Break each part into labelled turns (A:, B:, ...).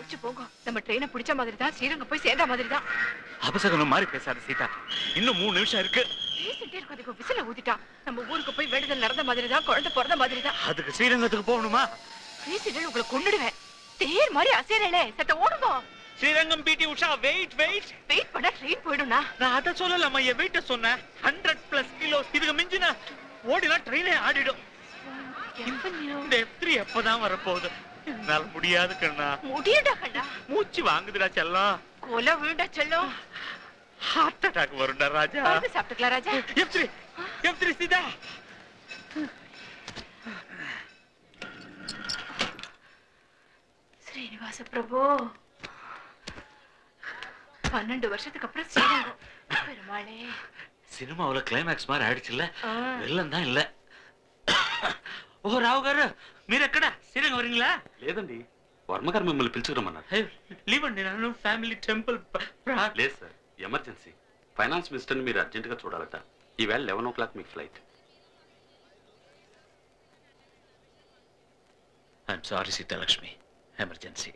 A: யோசிச்சு போங்க நம்ம ட்ரெயினை பிடிச்ச மாதிரி தான் ஸ்ரீரங்கம் போய் சேர்ந்த மாதிரி தான்
B: அபசகனம் மாதிரி பேசாத சீதா இன்னும் மூணு நிமிஷம் இருக்கு
A: பேசிட்டே இருக்காதுக்கு விசில ஊதிட்டா நம்ம ஊருக்கு போய் வேண்டுதல் நடந்த மாதிரி தான் குழந்தை பிறந்த மாதிரி தான்
B: அதுக்கு ஸ்ரீரங்கத்துக்கு போகணுமா
A: பேசிட்டு உங்களை கொன்னுடுவேன் தேர் மாதிரி அசையறே சத்த ஓடுங்க
B: ஸ்ரீரங்கம் பிடி உஷா வெயிட் வெயிட்
A: வெயிட் பண்ணா ட்ரெயின் போயிடும்னா
B: நான் அதை சொல்லலாமா என் வெயிட்ட சொன்னேன் ஹண்ட்ரட் பிளஸ் கிலோ இதுக்கு மிஞ்சினா ஓடினா ட்ரெயினே ஆடிடும் இந்த எஃப் த்ரீ எப்பதான் வரப்போகுது என்னால முடியாது கண்ணா
A: முடியடா கண்ணா
B: மூச்சு வாங்குதுடா செல்லம்
A: கொலை விழுண்டா செல்லம்
B: ஹார்ட் அட்டாக் வரும்டா ராஜா
A: வந்து சாப்பிட்டுக்கலாம் Raja
B: F three F three Seetha
A: Srinivasa Prabhu பன்னெண்டு வருஷத்துக்கு அப்புறம் ஸ்ரீரங்கம் பெருமாளே
B: సినిమాలో క్లైమాక్స్ మరి ఆడిచిల్ల
A: ஆ.
B: వెళ్ళందా ఇల్ల ఓ రావు గారు మీరు ఎక్కడ శ్రీరంగం వరింగ్లా
C: లేదండి వర్మగారు మిమ్మల్ని పిలుచుకురమ్మన్నారు
B: లీవ్ అండి నన్ను ఫ్యామిలీ టెంపుల్
C: లేదు సార్ ఎమర్జెన్సీ ఫైనాన్స్ మినిస్టర్ని మీరు అర్జెంటుగా చూడాలట ఈవేళ లెవెన్ ఓ క్లాక్ మీకు flight
B: I'm sorry Seethalakshmi emergency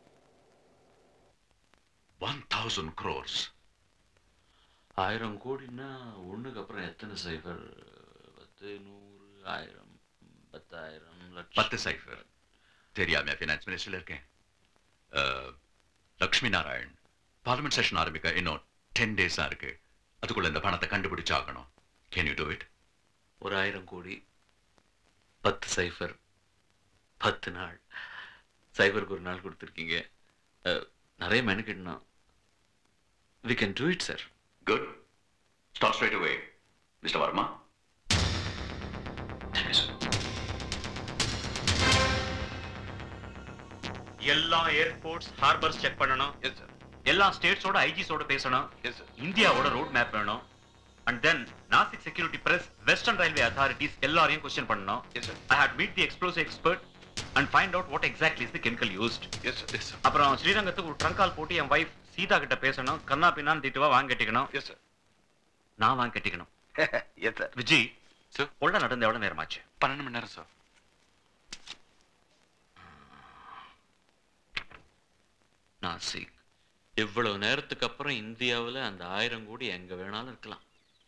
D: one thousand crores
C: ஆயிரம் கோடின்னா ஒண்ணுக்கு அப்புறம் எத்தனை சைஃபர் பத்து நூறு ஆயிரம் பத்தாயிரம் லட்சம்
D: பத்து சைஃபர் தெரியாம ஃபினான்ஸ் மினிஸ்டர்ல இருக்கேன் ah, Lakshmi Narayan parliament session ஆரம்பிக்க இன்னும் டென் டேஸா இருக்கு அதுக்குள்ள இந்த பணத்தை கண்டுபிடிச்சாகணும் கேன் யூ டூ இட்
C: ஒரு ஆயிரம் கோடி பத்து சைஃபர் பத்து நாள் சைஃபருக்கு ஒரு நாள் கொடுத்துருக்கீங்க அஹ், நிறைய மெனக்கிடணும் we can do it sir
D: good start straight away mister Varma
B: எல்லா ஏர்போர்ட்ஸ் ஹார்பர்ஸ் செக் பண்ணணும்
D: எஸ் சார்
B: எல்லா ஸ்டேட்ஸோட ஐஜிஸோட பேசணும்
D: எஸ் சார்
B: இந்தியாவோட ரோட் மேப் வேணும் and then Nasik security press western railway authorities எல்லாரையும் கொஸ்டின் பண்ணணும்
D: yes sir
B: I had meet the explosive expert and find out what exactly is the chemical used
D: yes sir yes sir
B: அப்புறம் ஸ்ரீரங்கத்துக்கு ஒரு trunk call போட்டு என் wife Sita கிட்ட பேசணும் கண்ணா பின்னான்னு திட்டுவா வாங்க கட்டிக்கணும்
D: எஸ் சார்
B: நான் வாங்க கட்டிக்கணும்
D: எஸ் சார்
B: விஜய்
C: சார்
B: உள்ள நடந்து எவ்வளவு நேரமாச்சு
C: பன்னெண்டு மணி நேரம் சார் நாசிக் இவ்வளவு நேரத்துக்கு அப்புறம் இந்தியாவுல அந்த ஆயிரம் கோடி எங்க வேணாலும் இருக்கலாம்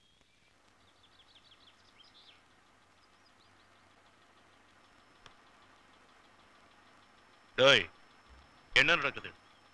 E: டேய் என்ன நடக்குது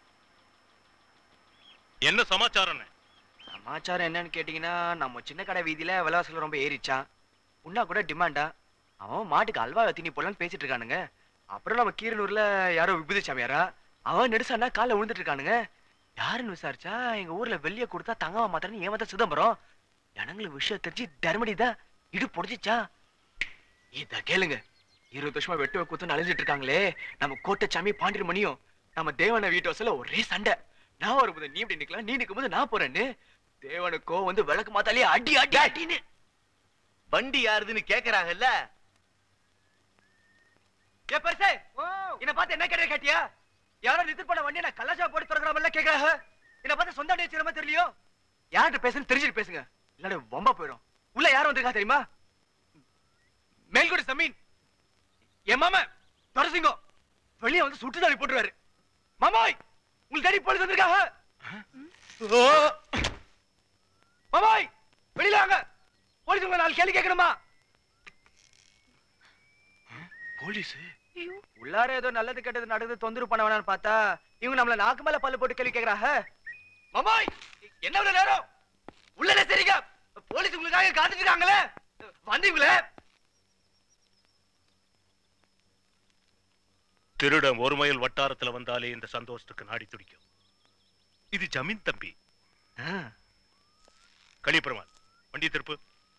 E: என்ன சமாச்சாரம்
F: சமாச்சாரம் என்னன்னு கேட்டிங்கன்னா நம்ம சின்ன கடை வீதியில விலைவாசல் ரொம்ப ஏறிச்சான் உன்னா கூட டிமாண்டா அவன் மாட்டுக்கு அல்வா தீனி போடலான்னு பேசிட்டு இருக்கானுங்க அப்புறம் நம்ம கீரனூர்ல யாரோ விபூதி சாமியாரா அவன் நெடுசானா காலைல விழுந்துட்டு இருக்கானுங்க யாருன்னு விசாரிச்சா எங்க ஊர்ல வெளிய கொடுத்தா தங்கவா மாத்திரன்னு ஏமாத்த சிதம்பரம் ஜனங்களுக்கு விஷயம் தெரிஞ்சு தர்மடி தான் இடு பொடிச்சிச்சா இத கேளுங்க இருபது வருஷமா வெட்டு குத்துன்னு அழிஞ்சிட்டு இருக்காங்களே நம்ம கோட்டச்சாமி பாண்டியர் மணியும் நம்ம தேவன வீட்டு வாசல்ல ஒரே சண்டை நான் வரும்போது நீ இப்படி நிக்கலாம் நீ நிக்கும்போது நான் போறேன்னு தேவனுக்கோ வந்து விளக்கு மாத்தாலே அடி அடி அடின்னு
G: வண்டி யாருதுன்னு கேக்குறாங்கல்ல
F: ஏ பெருசே என்ன பார்த்து என்ன கேட்ட கேட்டியா யாரோ நிறுத்து பண்ண வண்டியை நான் கல்லாச்சா போட்டு திறக்கிற கேக்குறாங்க என்ன பார்த்து சொந்த அடி வச்சிருமா தெரியலையோ யார்கிட்ட பேசுன்னு தெரிஞ்சுட்டு பேசுங்க இல்லாட வம்பா போயிடும் உள்ள யார் வந்திருக்கா தெரியுமா மேல்கோடு சமீன் என் மாமா துரசிங்கம் வெளியே வந்து சுட்டு தள்ளி போட்டுருவாரு மாமாய் உங்களுக்கு தேடி போலீஸ் வந்திருக்காங்க ஓ. மாமாய் வெளியில வாங்க போலீஸ் உங்களை நாலு கேள்வி கேட்கணுமா போலீஸ் உள்ளார ஏதோ நல்லது கெட்டது நடக்குது தொந்தரவு பண்ண வேணாம்னு பார்த்தா இவங்க நம்மள நாக்கு மேல பல்லு போட்டு கேள்வி கேக்குறாங்க மாமாய் என்ன இவ்வளவு நேரம் உள்ளே சரிங்க போலீஸ் உங்களுக்காக காத்துட்டு இருக்காங்களே வந்தீங்களே
E: திருடன் ஒரு மைல் வட்டாரத்துல வந்தாலே இந்த சந்தோஷத்துக்கு நாடி துடிக்கும் இது ஜமீன் தம்பி களியப்பெருமாள் வண்டி திருப்பு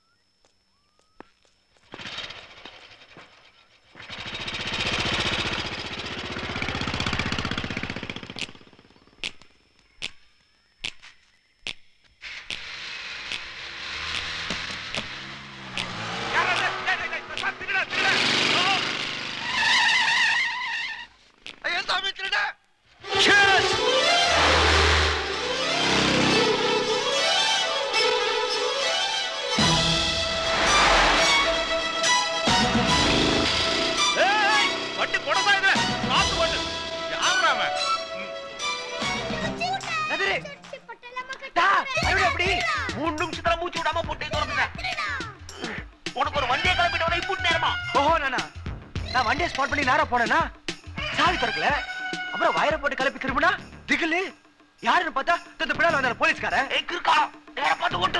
F: ஐயோ சாமி திருட
E: Cheers!
F: வண்டியை ஸ்பாட் பண்ணி நேரா போனேன்னா சாவி திறக்கல அப்புறம் வயரை போட்டு கிளப்பி திரும்பினா திகிலு யாருன்னு பார்த்தா இந்த பின்னால வந்தாரு போலீஸ்காரன் இருக்கா நேரா பார்த்து ஓட்டு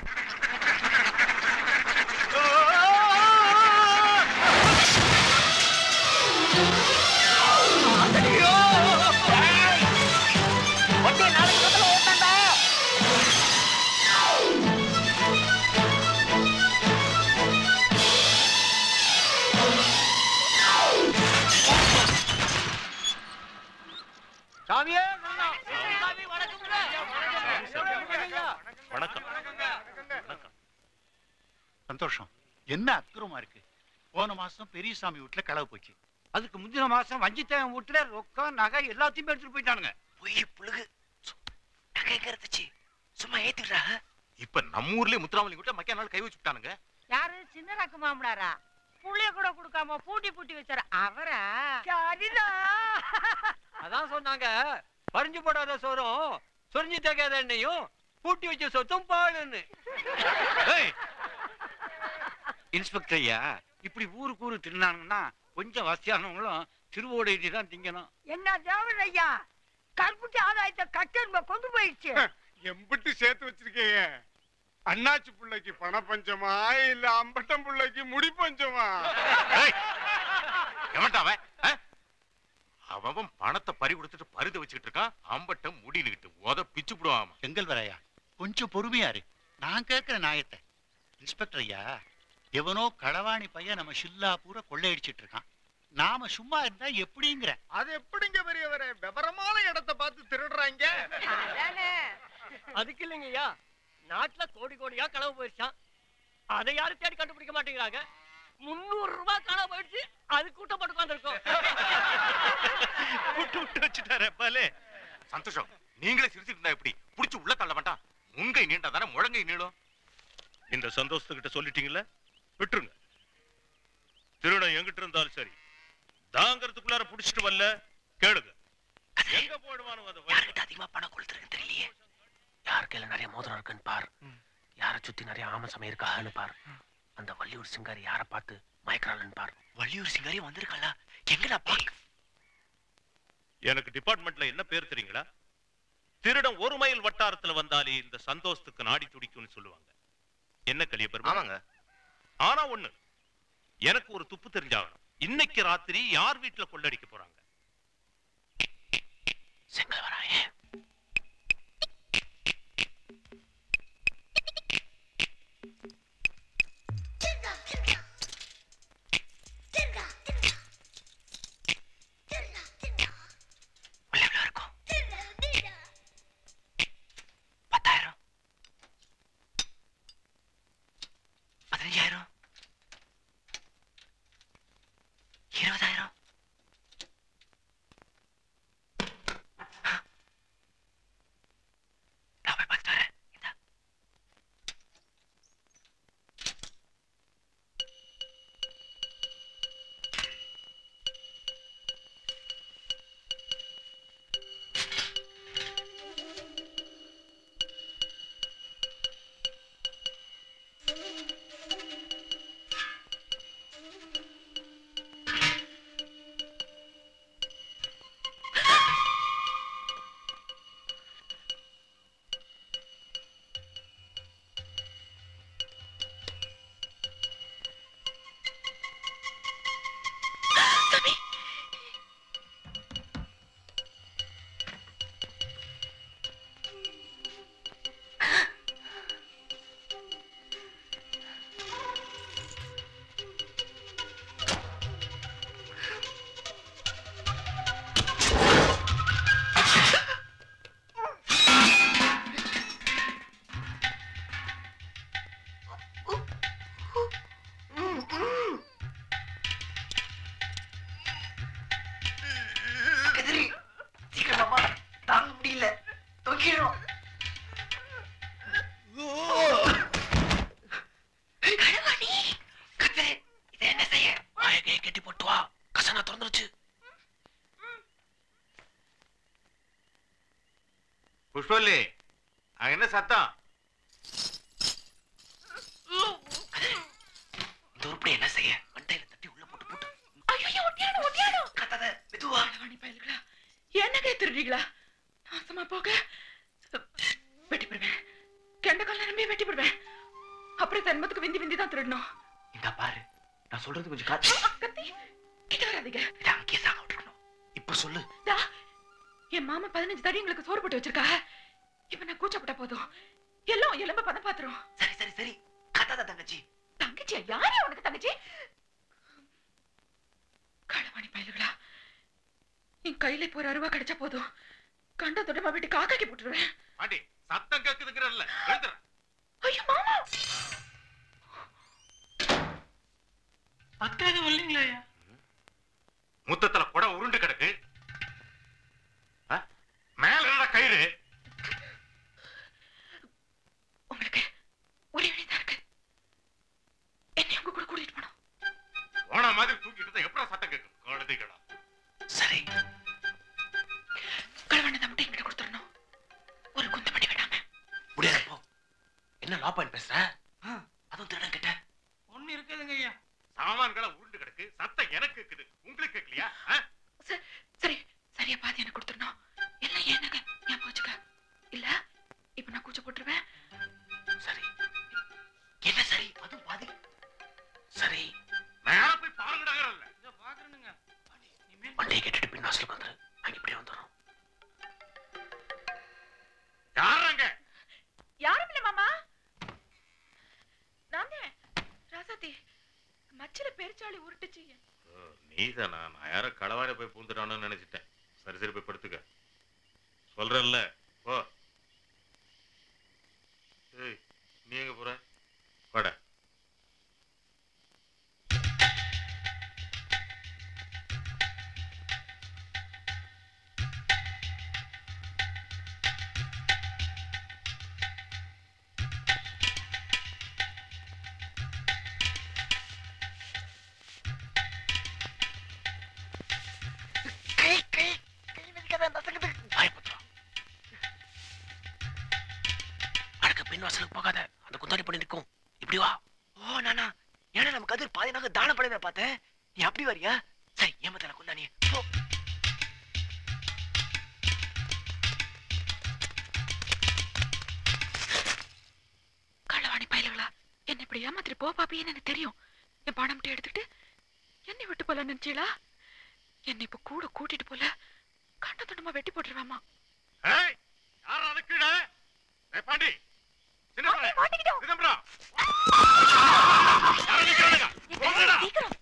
E: வணக்கம் வணக்கம்
H: சந்தோஷம் என்ன அக்கிரமா இருக்கு போன மாசம் பெரியசாமி வீட்டுல களவு போச்சு
I: அதுக்கு முந்தின மாசம் வஞ்சித்தேவன் வீட்டுல ரொக்கம் நகை எல்லாத்தையும் எடுத்துட்டு போயிட்டானுங்க
F: பொய் புழுகு நகை கருத்துச்சு சும்மா ஏத்துக்கிறா
G: இப்ப நம்ம ஊர்லயே முத்துராமலிங்க கூட மக்கா நாள் கை வச்சுட்டானுங்க
J: யாரு சின்ன ரக்கு மாமனாரா புள்ளைய கூட கொடுக்காம பூட்டி பூட்டி வச்சாரு அவரா
I: அதான் சொன்னாங்க பறிஞ்சு போடாத சோறும் சொரிஞ்சு தேக்காத எண்ணெயும் பூட்டி வச்ச சொத்தும் பாலுன்னு ஏய், இன்ஸ்பெக்டர் ஐயா இப்படி ஊருக்கு ஊரு திருநானுங்கன்னா கொஞ்சம் வசதியானவங்களும் திருவோடையிட்டு தான் திங்கணும்
J: என்ன தேவன் ஐயா கருப்புட்டி ஆதாயத்தை கட்டெருமை கொண்டு போயிடுச்சு
K: எம்பிட்டு சேர்த்து வச்சிருக்கீங்க அண்ணாச்சி பிள்ளைக்கு பண பஞ்சமா இல்ல அம்பட்டம் பிள்ளைக்கு முடி பஞ்சமா
G: எவன்டா அவன் ஆ? அவன் பணத்தை பறி கொடுத்துட்டு பருத வச்சுக்கிட்டு இருக்கான் அம்பட்டம் முடினுக்கிட்டு உத பிச்சு விடுவான்
H: செங்கல் வரையா கொஞ்சம் பொறுமையா இரு நான் கேட்கிற நியாயத்தை இன்ஸ்பெக்டர் ஐயா எவனோ களவாணி பையன் நம்ம ஷில்லா பூரா கொள்ளையடிச்சிட்டு இருக்கான் நாம சும்மா இருந்தா எப்படிங்கிற
K: அது எப்படிங்க பெரியவரே விவரமான இடத்தை பார்த்து திருடுறாங்க
I: அதுக்கு இல்லைங்க ஐயா நாட்டுல கோடி கோடியா களவு போயிருச்சான் அதை யாரும் தேடி கண்டுபிடிக்க மாட்டேங்கிறாங்க முந்நூறு ரூபாய் காணாம போயிடுச்சு அது கூட்டம் போட்டு உட்காந்துருக்கோம்
E: விட்டு விட்டு வச்சுட்டாரே பாலே
G: சந்தோஷம் நீங்களே சிரிச்சுட்டு இருந்தா எப்படி புடிச்சு உள்ள தள்ள வேண்டாம் முன்கை நீண்டா தானே முழங்கை நீளும்
E: இந்த சந்தோஷத்துக்கிட்ட சொல்லிட்டீங்கல்ல விட்டுருங்க திருடன் எங்கிட்ட இருந்தாலும் சரி தாங்கறதுக்குள்ளார புடிச்சிட்டு வரல கேளுங்க எங்க போயிடுவானு அதை வழி.
F: அதிகமா பணம் கொடுத்துருக்கு தெரியலையே யார் கையில நிறைய மோதிரம் இருக்குன்னு பார் யாரை சுத்தி நிறைய ஆம சமயம் இருக்கான்னு பார் அந்த வள்ளியூர் சிங்காரி யாரை பார்த்து மயக்கிறாள்னு பார் வள்ளியூர் சிங்காரி வந்திருக்காளா எங்கடா பாக்க
E: எனக்கு டிபார்ட்மெண்ட்ல என்ன பேர் தெரியுங்களா திருடன் ஒரு மைல் வட்டாரத்துல வந்தாலே இந்த சந்தோஷத்துக்கு நாடி துடிக்கும்னு சொல்லுவாங்க என்ன கலிய பெருமா
G: ஆமாங்க
E: ஆனா ஒண்ணு எனக்கு ஒரு துப்பு தெரிஞ்சாகணும் இன்னைக்கு ராத்திரி யார் வீட்டுல கொள்ளடிக்க போறாங்க
F: செங்கல் வராயே உள்ள எவ்வளவு இருக்கும் பத்தாயிரம் பதினஞ்சாயிரம் இருபதாயிரம் நான் போய் பார்த்துட்டு வரேன் இந்தா. கதிரி சீக்கிரமா தாங்க முடியல தொங்கிடும் கதிரி இதை என்ன செய்ய வாயகையை கட்டி போட்டு வா கசனா திறந்துருச்சு
G: புஷ்பல்லி அங்க என்ன சத்தம்
F: இந்த உருப்படி என்ன செய்ய மண்டையில தட்டி உள்ள போட்டு போட்டு
A: திருடுறீங்களா நாசமா போக வெட்டி போடுவேன் கெண்ட கல்யாணமே வெட்டி போடுவேன் அப்புறம் ஜென்மத்துக்கு விந்தி விந்தி தான் திருடணும்
F: இந்த பாரு நான் சொல்றது கொஞ்சம் காத்து
A: கத்தி கிட்ட வராதீங்க
F: இதை அங்கேயே சாக விட்டுறணும் இப்ப சொல்லு
A: தா, என் மாமா பதினஞ்சு தடி எங்களுக்கு சோறு போட்டு வச்சிருக்கா இப்ப நான் கூச்சப்பட்டா போதும் எல்லாம் எலும்ப பதம் பாத்துரும்
F: சரி சரி சரி கத்தாத தங்கச்சி
A: தங்கச்சியா யாரே உனக்கு தங்கச்சி களவாணி பயலுகளா என் கையில இப்போ ஒரு அருவா கிடைச்சா போதும் கண்ட தொடமா விட்டு காக்காக்கி போட்டுருவேன்
G: பாண்டி சத்தம் கேக்குதுங்கிறல்ல எழுந்துற
A: ஐயோ மாமா
B: அக்காது வரலீங்களா ஐயா
G: முத்தத்துல குடம் உருண்டு கிடக்கு ஆ? மேல என்னடா கயிறு
A: உங்களுக்கு ஒரே வழிதான் இருக்கு என்னை உங்க கூட கூட்டிட்டு போனோம்
G: ஓன மாதிரி தூக்கிட்டு இருந்தா எப்படா சத்தம் கேட்கும் குழந்தைகளா
F: சரி
A: களவாணி தான் மட்டும் என்கிட்ட கொடுத்துடணும் ஒரு குந்த பண்ணி விடாம
F: முடியாது போ என்ன லா பாயிண்ட் பேசுற ஆ, அதுவும் திருடன் கிட்ட
B: ஒண்ணு இருக்குதுங்க ஐயா
G: சாமான்களா உருண்டு கிடக்கு சத்தம் எனக்கு கேக்குது உங்களுக்கு கேட்கலையா ஆ?
A: ச- சரி சரியா பாதி எனக்கு கொடுத்துடணும் எல்லாம் ஏனங்க ஞாபகம் வச்சுக்க இல்ல இப்ப நான் கூச்ச போட்டுருவேன்
F: சரி என்ன சரி அதுவும் பாதி சரி
G: மேல போய் பாருங்கடாங்கறல்ல
B: இத பாக்குறேனுங்க
F: வண்டியை கேட்டுட்டு பின் வாசலுக்கு வந்துரு நாங்க இப்படியே வந்துடுறோம்
G: யாருங்க
A: யாரும் இல்ல மாமா நானே ராசாத்தி மச்சில பெருச்சாளி உருட்டுச்சு
G: நீதானா நான் யாரோ களவாட போய் பூந்துட்டானு நினைச்சிட்டேன் சரி சரி போய் படுத்துக்க சொல்றேன்ல போ ஏய் நீ எங்க போற வாடா
F: பயப்படுறோம் அடுக்க பின் வாசலுக்கு போகாத அந்த குந்தாடி பண்ணி நிற்கும் இப்படி வா ஓ நானா ஏன்னா நம்ம கதிர் பாதி நாங்க தான பண்ணி பார்த்தேன் நீ அப்படி வரியா சரி ஏமாத்தல குந்தானியே போ
A: கள்ளவாணி பயலுகளா என்ன இப்படி ஏமாத்திட்டு போ பாப்பின்னு எனக்கு தெரியும் என் பணம் மட்டும் எடுத்துட்டு என்னை விட்டு போல நினைச்சீங்களா என்னை இப்ப கூட கூட்டிட்டு போல கண்ட துண்டமா வெட்டி போட்டுருவாமா
G: ஏய் யாரா அது கீழே ஏய் பாண்டி சின்ன சிதம்பரம் யாரா நிக்கிறானுங்க? போங்கடா.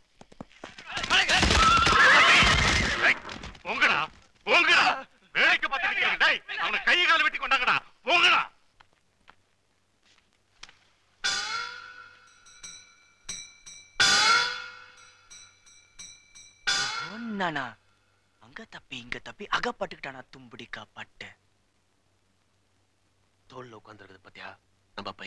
G: ஏய், போங்கடா போங்கடா வேலைக்கு பார்த்து நிக்கிறாங்க டேய் அவனை கை கால வெட்டி கொண்டாங்கடா போங்கடா
F: நானா அங்க தப்பி இங்க தப்பி அகப்பட்டுக்கிட்டானா தும்புடி காப்பாட்டு தோல்ல உட்காந்துருக்குது பாத்தியா நம்ம பை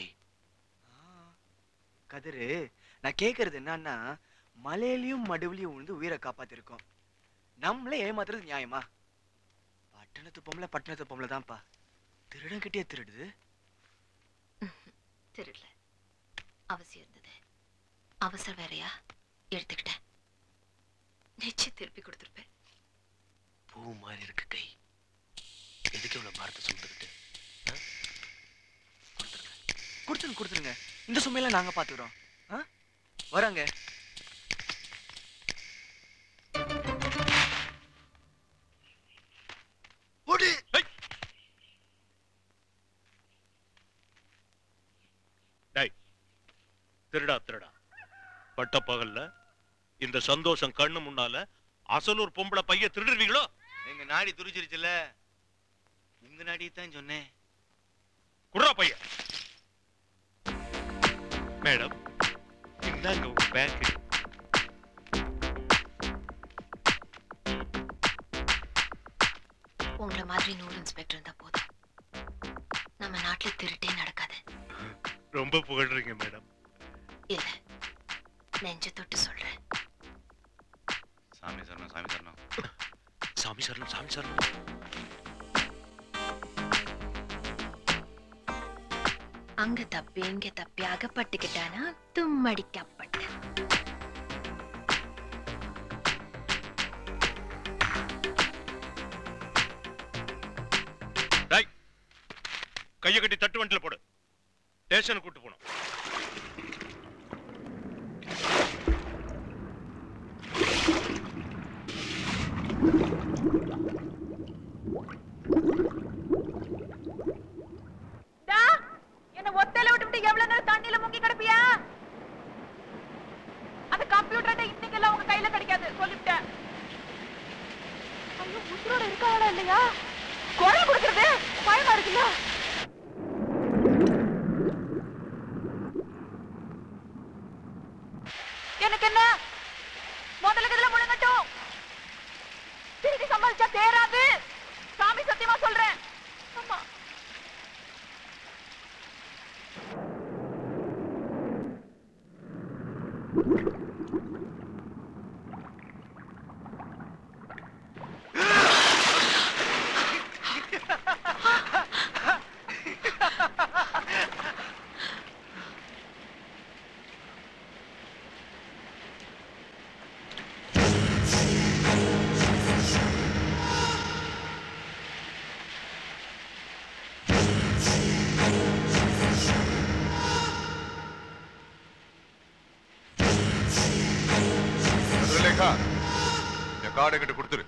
F: கதிரு நான் கேக்குறது என்னன்னா மலையிலயும் மடுவுலயும் விழுந்து உயிரை காப்பாத்திருக்கோம் நம்மளே ஏமாத்துறது நியாயமா பட்டணத்து பொம்பளை பட்டணத்து பொம்பளை தான்ப்பா திருடன் கிட்டே திருடுது
L: திருடல அவசியம் இருந்தது அவசரம் வேறையா எடுத்துக்கிட்டேன் நிச்சயம் திருப்பி கொடுத்துருப்பேன்
F: பூ மாதிரி இருக்கு கை எதுக்கு இவ்வளவு பாரத்தை சுமந்துக்கிட்டு ஆ? கொடுத்துருங்க கொடுத்துருங்க கொடுத்துருங்க இந்த சுமையெல்லாம் நாங்க பாத்துக்கிறோம் ஆ? வராங்க ஓடு
E: டேய் திருடா திருடா பட்ட பகல்ல இந்த சந்தோஷம் கண்ணு முன்னால அசலூர் பொம்பளை பைய திருடுவீங்களோ
M: எங்க நாடி துரிச்சிருச்சுல உங்க நாடி தான் சொன்னேன்
E: குர்ரா பைய மேடம் இந்தாங்க உங்க பேங்க்
L: உங்களை மாதிரி நூறு இன்ஸ்பெக்டர் இருந்தா போதும் நம்ம நாட்டுல திருட்டே நடக்காது
E: ரொம்ப புகழ்றீங்க மேடம்
L: இல்ல நெஞ்ச தொட்டு சொல்றேன்
M: சாமி சரணம் சாமி சரணம்
F: சாமி சரணம் சாமி சரணம்
L: அங்க தப்பி இங்க தப்பி அகப்பட்டுக்கிட்டானா தும்மடிக்கப்பட்ட
E: கையை கட்டி தட்டு வண்டியில போடு ஸ்டேஷனுக்கு கூட்டு போகணும்
A: டா, என்ன ஒத்தையில விட்டுவிட்டு எவ்வளவு நேரம் தண்ணியில முங்கி கிடப்பியா அந்த கம்ப்யூட்டர் இன்னைக்கு எல்லாம் உங்க கையில கிடைக்காது சொல்லிவிட்டேன் ஐயோ உசுரோட இருக்காங்களா இல்லையா குரல் கொடுக்கறது பயமா இருக்குல்ல எனக்கு என்ன முதல்ல இதுல முழுங்கட்டும் திருப்பி சமாளிச்சா தேராது சாமி சத்தியமா சொல்றேன் ஆமா
N: சந்திரலேகா என் கார்டை கிட்ட கொடுத்துரு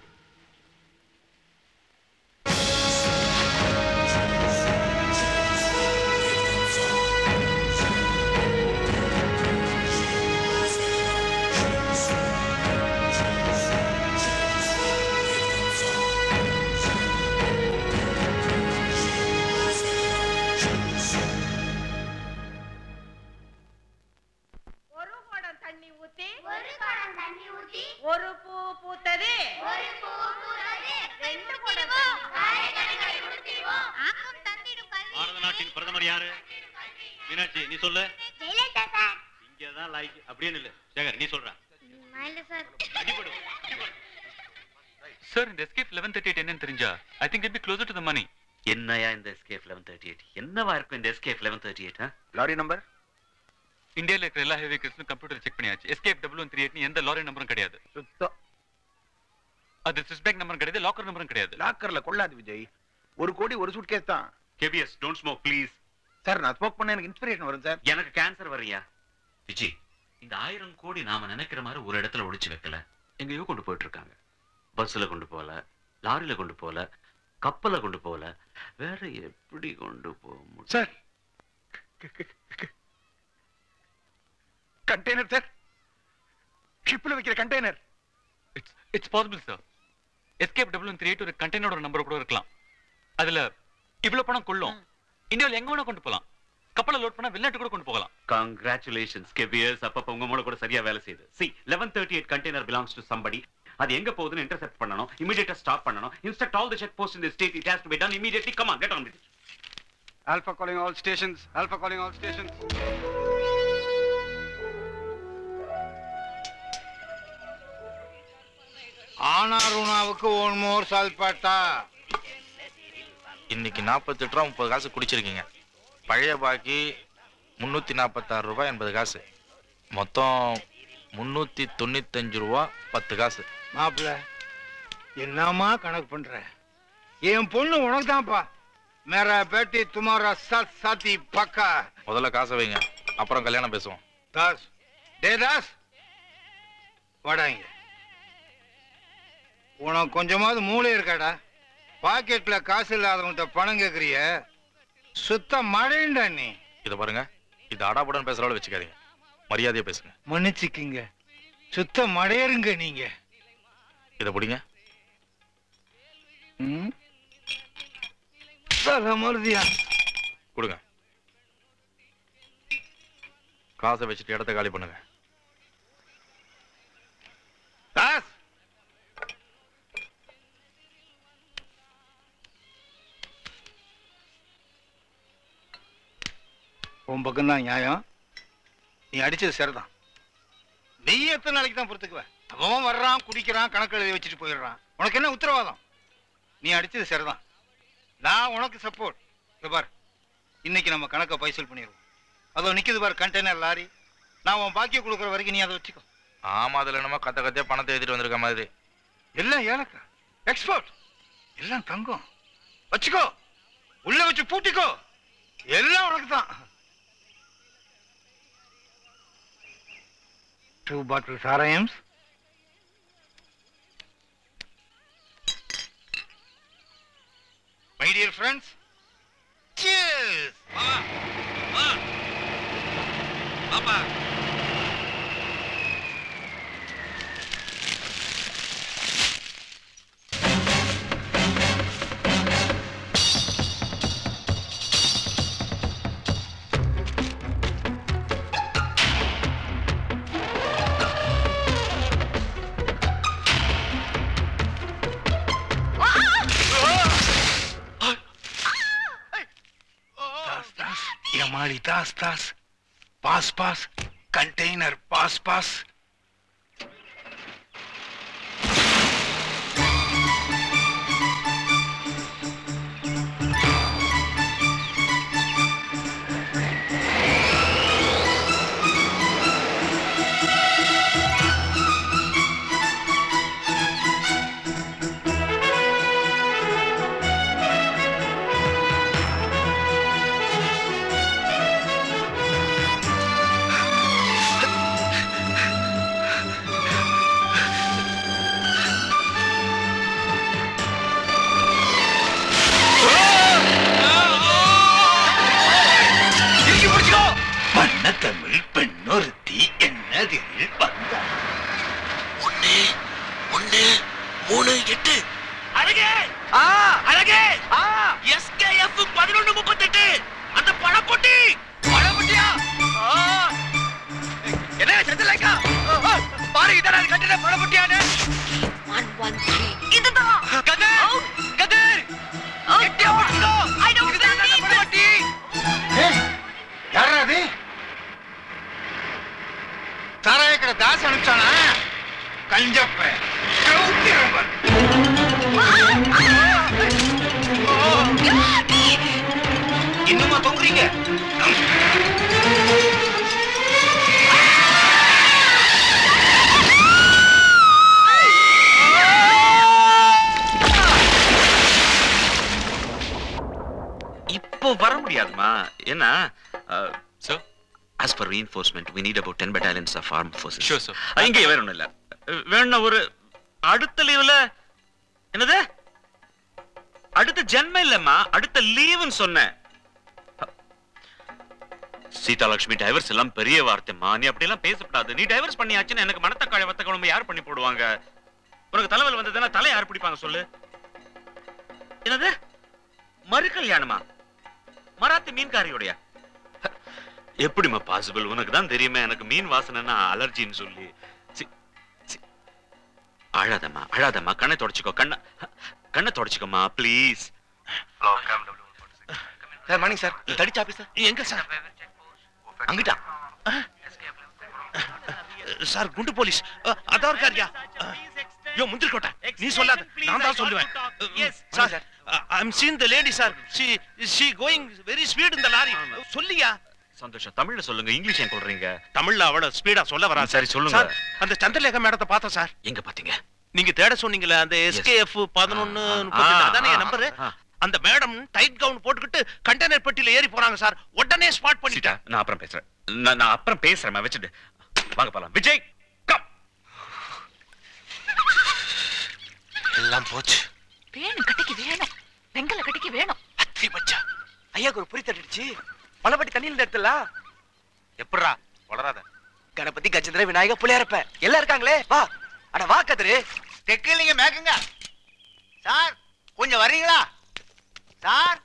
J: ஒரு குடம் தண்ணி ஊத்தி ஒரு குடம் தண்ணி ஊத்தி ஒரு பூ பூத்தது ஒரு பூ பூத்தது ரெண்டு குடம் ஆக்கம் தந்திடும் கல்வி
O: பாரத நாட்டின் பிரதமர் யாரு மீனாட்சி நீ சொல்லு
J: ஜெயலலிதா சார்
O: இங்கதான் லைக் அப்படியே இல்ல சேகர் நீ சொல்ற
J: மயில சார்
C: சார் இந்த எஸ்கேப் லெவன் தேர்ட்டி எயிட் என்னன்னு தெரிஞ்சா I think it be closer to the money
P: என்னையா இந்த எஸ்கேஃப் லெவன் தேர்ட்டி எயிட் என்னவா இருக்கும் இந்த SKF eleven thirty eight
C: lorry number இந்தியால இருக்கிற எல்லா ஹெவி வெஹிக்கிள்ஸும் கம்ப்யூட்டர் செக் பண்ணியாச்சு SKF double one three eight எந்த லாரி நம்பரும் கிடையாது அது ஸ்விஸ் பேங்க் நம்பரும் கிடையாது லாக்கர் நம்பரும் கிடையாது
Q: லாக்கர்ல கொள்ளாது விஜய் ஒரு கோடி ஒரு சூட்கேஸ் தான்
P: KBS don't smoke please
Q: sir நான் ஸ்மோக் பண்ண எனக்கு இன்ஸ்பிரேஷன் வரும் சார்
P: எனக்கு கேன்சர் வரியா விஜய் இந்த ஆயிரம் கோடி நாம நினைக்கிற மாதிரி ஒரு இடத்துல ஒளிச்சு வைக்கல எங்கேயோ கொண்டு போயிட்டு இருக்காங்க பஸ்ல கொண்டு போகல லாரியில கொண்டு போகல கப்பல்ல கொண்டு போகல வேற எப்படி கொண்டு போக முடியும்
Q: சார் கண்டெய்னர் சார் ஷிப்ல வைக்கிற container
C: it's it's possible sir SKF double one three eight ஒரு கண்டெய்னரோட நம்பர் கூட இருக்கலாம் அதுல இவ்வளவு பணம் கொள்ளும் இந்தியாவில் எங்க வேணா கொண்டு போகலாம் கப்பலை லோட் பண்ணா வெளிநாட்டு கூட கொண்டு போகலாம்
P: கங்க்ராச்சுலேஷன்ஸ் கேபிஎஸ் அப்பப்ப உங்க மூளை கூட சரியா வேலை செய்யுது C eleven thirty eight container belongs to somebody அது எங்க போகுதுன்னு இன்டர்செப்ட் பண்ணணும் இமீடியட்டா ஸ்டாப் பண்ணணும் instruct all the check post in the state it has to be done immediately come on get on with
K: Alpha calling all stations. Alpha calling all stations.
M: ஆனாருணாவுக்கு one more சால்பாட்டா
R: இன்னைக்கு நாற்பத்தெட்டு ரூபா முப்பது காசு குடிச்சிருக்கீங்க பழைய பாக்கி முந்நூற்றி நாற்பத்தாறு ரூபாய் எண்பது காசு மொத்தம் முந்நூற்றி தொண்ணூத்தஞ்சு ரூபா பத்து காசு
M: மாப்பிள்ள என்னம்மா கணக்கு பண்ற என் பொண்ணு உனக்கு தான்ப்பா மேரா பேட்டி துமாரா சாத் சாத்தி பக்கா
R: முதல்ல காசை வைங்க அப்புறம் கல்யாணம் பேசுவோம்
M: தாஸ் டே தாஸ் வாடா இங்க உனக்கு கொஞ்சமாவது மூளை இருக்காடா பாக்கெட்ல காசு இல்லாதவன்கிட்ட பணம் கேக்குறிய சுத்த மழைண்டா நீ
R: இதை பாருங்க இது அடாபுடன் பேசுறாலும் வச்சுக்காதீங்க மரியாதையா பேசுங்க
M: மன்னிச்சுக்கிங்க சுத்த மடையருங்க நீங்க
R: இதை பிடிங்க
M: ம்? தல மருதியா
R: கொடுங்க காசை வச்சுட்டு இடத்த காலி பண்ணுங்க
M: தாஸ் உன் பக்கம்தான் நியாயம் நீ அடிச்சது சரிதான் நீ எத்தனை நாளைக்கு தான் பொறுத்துக்குவ அவன் வர்றான் குடிக்கிறான் கணக்கு எழுதி வச்சுட்டு போயிடுறான் உனக்கு என்ன உத்தரவாதம் நீ அடிச்சது சரிதான் நான் உனக்கு சப்போர்ட் இந்த பார் இன்னைக்கு நம்ம கணக்கை பைசல் பண்ணிடுவோம் அதோ நிக்குது பார் கண்டெய்னர் லாரி நான் உன் பாக்கிய கொடுக்குற வரைக்கும் நீ அதை வச்சுக்கோ
R: ஆமா அதுல என்னமோ கத்த கத்தையா பணத்தை எழுதிட்டு வந்திருக்க மாதிரி
M: எல்லாம் ஏலக்கா எக்ஸ்போர்ட் எல்லாம் தங்கம் வச்சுக்கோ உள்ள வச்சு பூட்டிக்கோ எல்லாம் உனக்கு தான் டூ பாட்டில் சாராயம்ஸ் மை டியர் ஃப்ரெண்ட்ஸ் Cheers!
C: பாப்பா
M: தாஸ் தாஸ் எமாடி தாஸ் தாஸ் boss boss container boss boss மன்ன தமிழ் பெண்ணொருத்தி என்னதில் வந்தார்
C: ஒண்ணு ஒண்ணு மூணு எட்டு
B: அழகே அழகே எஸ்கேஎஃப் பதினொன்னு முப்பத்தெட்டு அந்த பழப்பொட்டி பழப்பொட்டியா என்ன செந்திலேக்கா பாரு இதான கட்டின பழப்பொட்டியானு
L: ஒன் ஒன் த்ரீ
B: இதுதான் கதிர் கதிர் கெட்டியா பிடிச்சுக்கோ இதுதான் அந்த பழப்பொட்டி
M: யாரா அது சாராய கடை தாஸ் அனுப்பிச்சானா கஞ்சப்ப இன்னுமா தொங்குறீங்க
C: இப்போ வர முடியாதுமா ஏன்னா sir as per reinforcement we need about ten battalions of arm forces
P: Sure, sir.
C: இங்கே வேற ஒன்றும் இல்லை வேணும்னா ஒரு அடுத்த லீவ்ல என்னது அடுத்த ஜென்மம் இல்லம்மா அடுத்த லீவுன்னு சொன்னேன் சீதாலட்சுமி டைவர்ஸ் எல்லாம் பெரிய வார்த்தைம்மா நீ அப்படியெல்லாம் பேசக்கூடாது நீ டைவர்ஸ் பண்ணியாச்சுன்னு எனக்கு மணத்தக்காளி வத்த குழம்பு யார் பண்ணி போடுவாங்க உனக்கு தலைவல் வந்ததுன்னா தலை யார் பிடிப்பாங்க சொல்லு என்னது மறு கல்யாணமா மராத்தி மீன்காரியோடைய எப்படிம்மா பாசிபிள் உனக்கு தான் தெரியுமே எனக்கு மீன் வாசனைன்னா அலர்ஜின்னு சொல்லி சி- சி- அழாதம்மா அழாதம்மா கண்ணை தொடச்சிக்கோ கண்ணை கண்ணை தொடச்சிக்கோமா ப்ளீஸ்
F: சார் மார்னிங் சார் தடிச்ச ஆபீசர்
E: எங்க சார்
F: அங்கிட்டா
E: சார் குண்டு போலீஸ் அதான் இருக்காரியா யோ முந்திரி கோட்டை நீ சொல்லாத நான் தான் சொல்லுவேன் sir I am seen the lady sir she she going very speed இந்த லாரி சொல்லியா
C: சந்தோஷம் தமிழ்ல சொல்லுங்க இங்கிலீஷ் ஏன் கொள்றீங்க
E: தமிழ்ல அவ்வளவு ஸ்பீடா சொல்ல வரா
C: சரி, சொல்லுங்க.
E: சார் அந்த சந்திரலேகா மேடத்தை பார்த்தேன் சார்
C: எங்க பாத்தீங்க
E: நீங்க தேட சொன்னீங்களே அந்த எஸ்கேஎஃப் பதினொன்னு அதானே என் நம்பரு அந்த மேடம் டைட் கவுன் போட்டுக்கிட்டு கண்டெய்னர் பெட்டியில ஏறி போறாங்க சார் உடனே ஸ்பாட் பண்ணிட்டேன்
C: நான் அப்புறம் பேசுறேன் நான் நான் அப்புறம் பேசுறேன் வச்சுட்டு வாங்க போலாம் விஜய்
F: எல்லாம் போச்சு
A: வேணும் கட்டிக்கு வேணும் வெங்கல கட்டிக்கு வேணும்
F: அத்தி பச்சா ஐயாக்கு ஒரு புரி தட்டிடுச்சு பணப்பட்டி தண்ணியில் எடுத்துலாம்
G: எப்படிரா வளராத
F: கணபதி கஜேந்திர விநாயக புள்ளையாரப்ப எல்லாம் இருக்காங்களே வா அட வா கதிரு
H: தெற்குலீங்க மேக்குங்க சார் கொஞ்சம் வர்றீங்களா சார்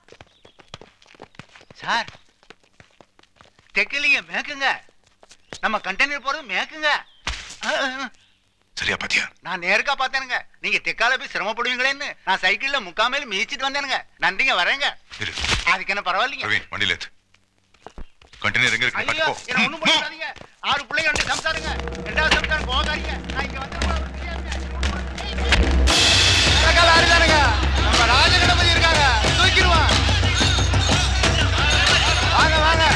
H: சார் தெற்குலீங்க மேக்குங்க நம்ம கண்டெய்னர் போறது மேக்குங்க ஆ, ஆ,
N: சரியா பாத்தியா
H: நான் நேருக்கா பார்த்தேனுங்க நீங்க தெற்கால போய் சிரமப்படுவீங்களேன்னு நான் சைக்கிள்ல முக்காமேல மீச்சிட்டு வந்தேனுங்க நன்றிங்க வரேங்க அதுக்கு என்ன பரவாயில்லைங்க
N: பிரவீன் வண்டியில ஏத்து கண்டெய்னர் எங்க இருக்கு
H: ஐயோ
N: பாத்து
H: என்ன ஒண்ணும் பண்ணிடாதீங்க ஆறு பிள்ளைங்க ரெண்டு சம்சாருங்க ரெண்டாவது சம்சாரம் போகாதீங்க நான் இங்க வந்து அருகானுங்க நம்ம ராஜகணபதி இருக்காங்க தூக்கிடுவான் வாங்க வாங்க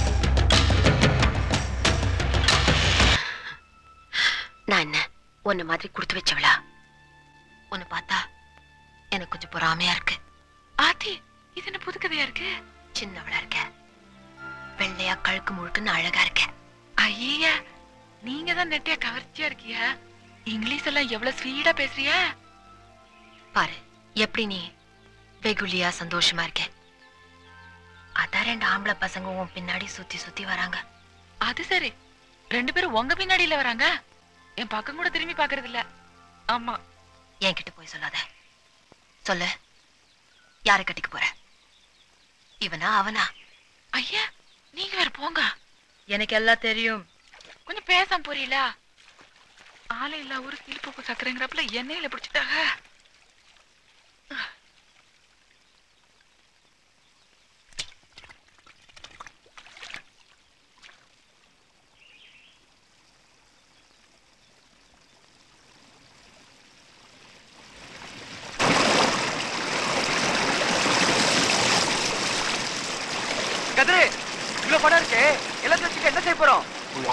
L: நான் என்ன உன்ன மாதிரி கொடுத்து வச்சவளா உன்னை பார்த்தா எனக்கு கொஞ்சம் பொறாமையா இருக்கு
A: ஆத்தி இது என்ன புது கதையா இருக்கு
L: சின்னவளா இருக்க வெள்ளையா கழுக்கு முழுக்குன்னு அழகா இருக்க
A: ஐயா நீங்க தான் நெட்டியா கவர்ச்சியா இருக்கிய இங்கிலீஷ் எல்லாம் எவ்வளவு ஸ்வீடா பேசுறிய
L: பாரு எப்படி நீ வெகுலியா சந்தோஷமா இருக்க அதான் ரெண்டு ஆம்பளை பசங்க உன் பின்னாடி சுத்தி சுத்தி வராங்க
A: அது சரி ரெண்டு பேரும் உங்க பின்னாடியில வராங்க என் பக்கம் கூட திரும்பி பாக்குறது இல்ல ஆமா
L: என்கிட்ட போய் சொல்லாத சொல்லு யாரை கட்டிக்க போற இவனா அவனா
A: ஐயா நீங்க வேற போங்க
L: எனக்கு எல்லாம் தெரியும்
A: கொஞ்சம் பேசாம போறீல ஆளை இல்ல ஒரு கிளிப்பு சக்கரைங்கிறப்பல எண்ணெயில பிடிச்சிட்டாங்க
F: கதிரு இவ்வளவு படம் இருக்கு எல்லாத்தையும் வச்சுக்க என்ன செய்ய போறோம்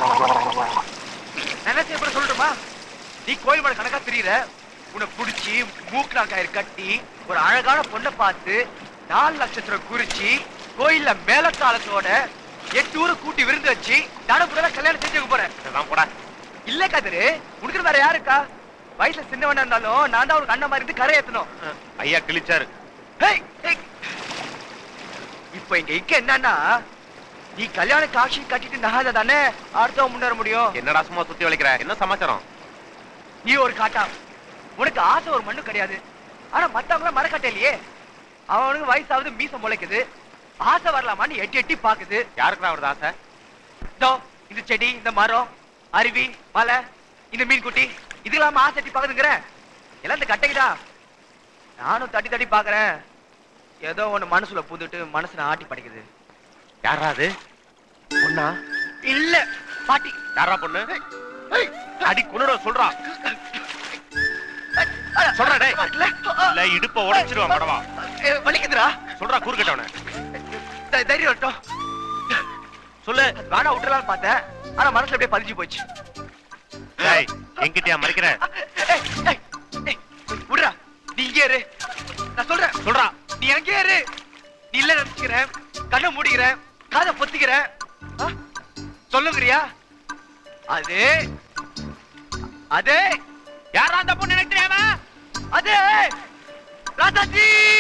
F: நான் என்ன செய்ய போறேன் சொல்லட்டுமா நீ கோயில் மலை கணக்கா தெரியற உன்னை புடிச்சு மூக்கு நாக்காயிரு கட்டி ஒரு அழகான பொண்ணை பார்த்து நாலு நட்சத்திரம் குறிச்சு கோயில்ல மேலத்தாளத்தோட எட்டு ஊரை கூட்டி விருந்து வச்சு தடப்புற கல்யாணம் செஞ்சு வைக்க போறேன் போடா இல்ல கதிரு உனக்கு வேற யாருக்கா வயசுல சின்னவனா இருந்தாலும் நான் தான் உனக்கு அண்ணன் மாதிரி இருந்து கரை ஏத்தணும்
G: ஐயா கிழிச்சாரு
F: ஹேய், ஹேய். இப்போ இங்க இக்க என்னன்னா நீ கல்யாண காட்சி கட்டிட்டு நகாத தானே அடுத்தவன் முன்னேற முடியும்
G: என்னடா சும்மா சுத்தி வளைக்கிற என்ன சமாச்சாரம்
F: நீ ஒரு காட்டா உனக்கு ஆசை ஒரு மண்ணு கிடையாது ஆனா மத்தவங்கள மரக்கட்டை இல்லையே அவனுக்கு வயசாவது மீசம் முளைக்குது ஆசை வரலாமான்னு எட்டி எட்டி பாக்குது
G: யாருக்குடா வருது ஆசை
F: இதோ இந்த செடி இந்த மரம் அருவி மலை இந்த மீன் குட்டி இது இல்லாம ஆசை எட்டி பாக்குதுங்கிற எல்லாம் இந்த கட்டைக்குதா நானும் தட்டி தட்டி பாக்குறேன் ஏதோ ஒண்ணு மனசுல பூந்துட்டு மனசுல ஆட்டி படைக்குது
G: யாரா அது பொண்ணா
F: இல்ல பாட்டி
G: யாரா பொண்ணு அடி குனட சொல்றா சொல்றா டேய் இல்ல இடுப்ப உடைச்சிருவா மடவா
F: வலிக்குதுடா
G: சொல்றா கூறுகட்டவன
F: தை- தைரியம் வரட்டும்
G: சொல்லு
F: வேணா விட்டுலான்னு பார்த்தேன் ஆனா மனசுல அப்படியே பதிஞ்சு போச்சு
G: டேய் என்கிட்டயா மறைக்கிற
F: ஏய், ஏய், ஏய், விடுடா நீ இங்கே இரு நான் சொல்றேன்
G: சொல்றா
F: நீ அங்கே இரு நீ இல்ல நினைச்சுக்கிறேன் கண்ணை மூடிக்கிறேன் காதை பொத்திக்கிறேன் ஆ? சொல்லுங்கிறியா அது அது யாரா அந்த பொண்ணு எனக்கு தெரியாம அது ராதாஜி